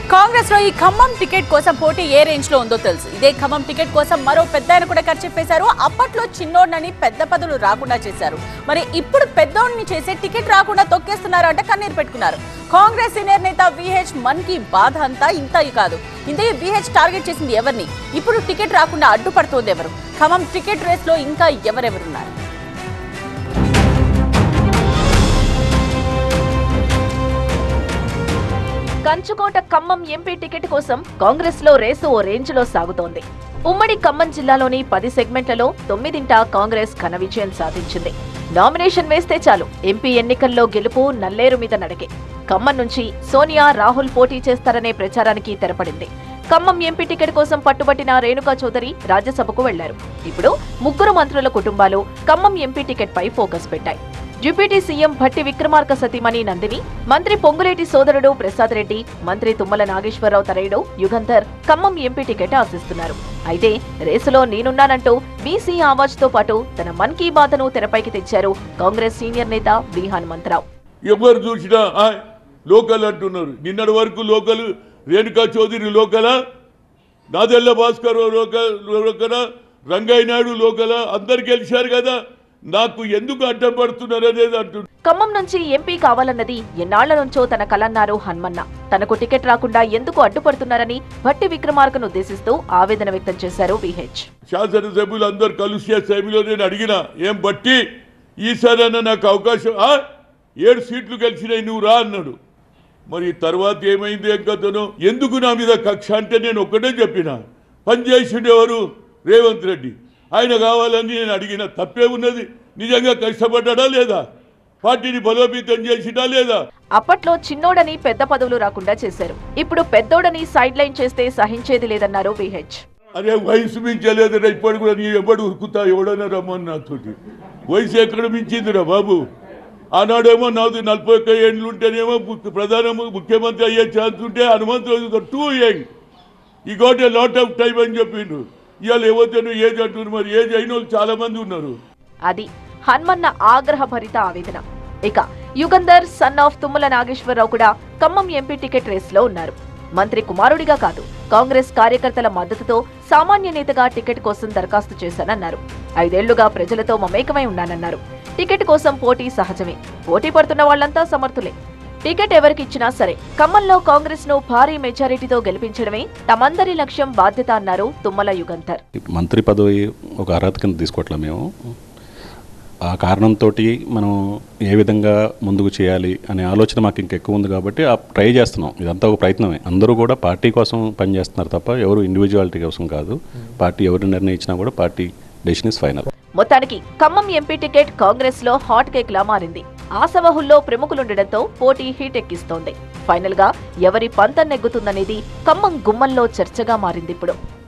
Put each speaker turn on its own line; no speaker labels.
కాంగ్రెస్ లో ఈ ఖమ్మం టికెట్ కోసం పోటీ ఏ రేంజ్ లో ఉందో తెలుసు ఇదే ఖమ్మం టికెట్ కోసం మరో పెద్ద ఆయన కూడా ఖర్చు చెప్పేశారు అప్పట్లో చిన్నోడినని పెద్ద పదవులు రాకుండా చేశారు మరి ఇప్పుడు పెద్దోడిని చేసే టికెట్ రాకుండా తొక్కేస్తున్నారు అంటే కన్నీరు పెట్టుకున్నారు కాంగ్రెస్ సీనియర్ నేత విహెచ్ మన్ కి బాధ అంతా ఇంత కాదు ఇంతకీ విహెచ్ టార్గెట్ చేసింది ఎవరిని ఇప్పుడు టికెట్ రాకుండా అడ్డుపడుతోంది ఎవరు ఖమ్మం టికెట్ రేస్ లో ఇంకా ఎవరెవరున్నారు
కంచుకోట ఖమ్మం ఎంపీ టికెట్ కోసం కాంగ్రెస్ లో రేసు ఓ రేంజ్ లో సాగుతోంది ఉమ్మడి ఖమ్మం జిల్లాలోని పది సెగ్మెంట్లలో తొమ్మిదింట కాంగ్రెస్ ఘన విజయం సాధించింది నామినేషన్ వేస్తే చాలు ఎంపీ ఎన్నికల్లో గెలుపు నల్లేరు మీద నడకే ఖమ్మం నుంచి సోనియా రాహుల్ పోటీ చేస్తారనే ప్రచారానికి తెరపడింది ఖమ్మం ఎంపీ టికెట్ కోసం పట్టుబట్టిన రేణుకా చౌదరి రాజ్యసభకు వెళ్లారు ఇప్పుడు ముగ్గురు మంత్రుల కుటుంబాలు ఖమ్మం ఎంపీ టికెట్ పై ఫోకస్ పెట్టాయి డిప్యూటీ సీఎం భట్టి విక్రమార్క సతీమణి నందిని మంత్రి పొంగులేటి సోదరుడు ప్రసాద్ రెడ్డి మంత్రి తుమ్మల నాగేశ్వరరావు తనయుడు యుగంధర్ ఖమ్మం ఎంపీ టికెట్ ఆశిస్తున్నారు అయితే రేసులో నేనున్నానంటూ బీసీ ఆవాజ్ తో పాటు తన మన్ కీ బాత్ను తెరపైకి తెచ్చారు కాంగ్రెస్ సీనియర్ నేత వి హనుమంతరావు
ఎవరు చూసినా ఆ, లోకల్ అంటున్నారు నిన్నటి వరకు లోకల్ రేణుకా చౌదరి లోకలా నాదెల్ల భాస్కర్ లోకల్ లోకలా రంగయ్య నాయుడు లోకలా అందరు గెలిచారు కదా నాకు ఎందుకు అడ్డం పడుతున్నారు అనేది అంటున్నారు
ఖమ్మం నుంచి ఎంపీ కావాలన్నది ఎన్నాళ్ల నుంచో తన కలన్నారు హన్మన్న తనకు టికెట్ రాకుండా ఎందుకు అడ్డుపడుతున్నారని భట్టి విక్రమార్కను ఉద్దేశిస్తూ ఆవేదన వ్యక్తం చేశారు విహెచ్
శాసనసభ్యులు అందరు కలిసే సభ్యులు నేను అడిగిన ఏం బట్టి ఈసారైనా నాకు అవకాశం ఆ? ఏడు సీట్లు గెలిచినాయి నువ్వు రా అన్నాడు మరి తర్వాత ఏమైంది ఏం కథను ఎందుకు నా మీద కక్ష అంటే నేను ఒక్కటే చెప్పిన పనిచేసిండేవారు రేవంత్ రెడ్డి ఆయన కావాలని నేను అడిగిన తప్పే ఉన్నది నిజంగా కష్టపడ్డా లేదా పార్టీని బలోపేతం చేసినా లేదా
అప్పట్లో చిన్నోడని పెద్ద పదవులు రాకుండా చేశారు ఇప్పుడు పెద్దోడని సైడ్ లైన్ చేస్తే సహించేది లేదన్నారు విహెచ్
అరే వయసు మించలేదురా ఇప్పటి కూడా నీ ఎవడు ఉరుకుతా ఎవడన్నా రమ్మని నాతోటి వయసు ఎక్కడ మించిందిరా బాబు ఆనాడేమో నాది నలభై ఒక్క ఏళ్ళు ఉంటేనేమో ము- ప్రధాన ము- ముఖ్యమంత్రి అయ్యే ఛాన్స్ ఉంటే Hanumantha Rao too young I got a lot of time అని చెప్పిండు ఇవాళ ఏవైతే ఏజ్ అంటున్నారు మరి ఏజ్ అయిన వాళ్ళు చాలా మంది ఉన్నారు
అది హన్మన్న ఆగ్రహభరిత ఆవేదన ఇక యుగంధర్ సన్ ఆఫ్ తుమ్మల నాగేశ్వరరావు కూడా ఖమ్మం ఎంపీ టికెట్ రేస్ లో ఉన్నారు మంత్రి కుమారుడిగా కాదు కాంగ్రెస్ కార్యకర్తల మద్దతుతో సామాన్య నేతగా టికెట్ కోసం దరఖాస్తు చేశానన్నారు ఐదేళ్లుగా ప్రజలతో మమేకమై ఉన్నానన్నారు టికెట్ కోసం పోటీ సహజమే పోటీ పడుతున్న వాళ్లంతా సమర్థులే టికెట్ ఎవరికిచ్చినా సరే ఖమ్మంలో కాంగ్రెస్ ను భారీ మెజారిటీతో గెలిపించడమే తమందరి లక్ష్యం బాధ్యత అన్నారు తుమ్మల యుగంధర్
మంత్రి పదవి ఒక అర్హత కింద తీసుకోవట్లే మేము ఆ కారణంతో మనం ఏ విధంగా ముందుకు చేయాలి అనే ఆలోచన మాకు ఇంకెక్కువ ఉంది కాబట్టి ఆ ట్రై చేస్తున్నాం ఇదంతా ఒక ప్రయత్నమే అందరూ కూడా పార్టీ కోసం పనిచేస్తున్నారు తప్ప ఎవరు ఇండివిజువాలిటీ కోసం కాదు పార్టీ ఎవరు నిర్ణయించినా కూడా పార్టీ డెసిషన్ ఇస్ ఫైనల్
మొత్తానికి ఖమ్మం ఎంపీ టికెట్ కాంగ్రెస్ లో హాట్ కేక్ లా మారింది ఆసవహుల్లో ప్రముఖులుండడంతో పోటీ హీట్ ఎక్కిస్తోంది ఫైనల్ గా ఎవరి పంతం నెగ్గుతుందనేది ఖమ్మం గుమ్మంలో చర్చగా మారింది ఇప్పుడు